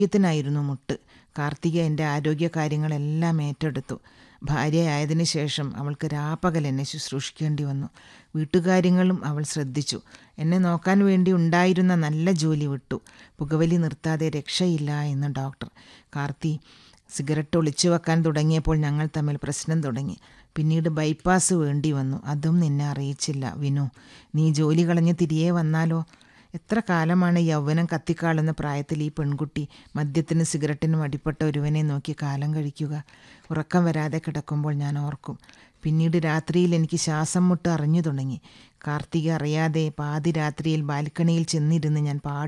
യത്തിനായിരുന്നു മുട്ട് കാർത്തിക എൻ്റെ ആരോഗ്യ കാര്യങ്ങളെല്ലാം ഏറ്റെടുത്തു ഭാര്യയായതിനു ശേഷം അവൾക്ക് രാപ്പകൽ എന്നെ ശുശ്രൂഷിക്കേണ്ടി വന്നു വീട്ടുകാര്യങ്ങളും അവൾ ശ്രദ്ധിച്ചു എന്നെ നോക്കാൻ വേണ്ടി ഉണ്ടായിരുന്ന നല്ല ജോലി വിട്ടു പുകവലി നിർത്താതെ രക്ഷയില്ല എന്ന് ഡോക്ടർ കാർത്തി സിഗരറ്റ് ഒളിച്ചു വെക്കാൻ തുടങ്ങിയപ്പോൾ ഞങ്ങൾ തമ്മിൽ പ്രശ്നം തുടങ്ങി പിന്നീട് ബൈപ്പാസ് വേണ്ടി വന്നു അതും നിന്നെ അറിയിച്ചില്ല വിനു നീ ജോലി കളഞ്ഞ് തിരികെ വന്നാലോ എത്ര കാലമാണ് യൗവനം കത്തിക്കാളുന്ന പ്രായത്തിൽ ഈ പെൺകുട്ടി മദ്യത്തിനും സിഗരറ്റിനും അടിപ്പെട്ട ഒരുവനെ നോക്കി കാലം കഴിക്കുക ഉറക്കം വരാതെ കിടക്കുമ്പോൾ ഞാൻ ഓർക്കും പിന്നീട് രാത്രിയിൽ എനിക്ക് ശ്വാസം മുട്ട് അറിഞ്ഞു തുടങ്ങി കാർത്തിക അറിയാതെ പാതി രാത്രിയിൽ ബാൽക്കണിയിൽ ചെന്നിരുന്ന് ഞാൻ പാടി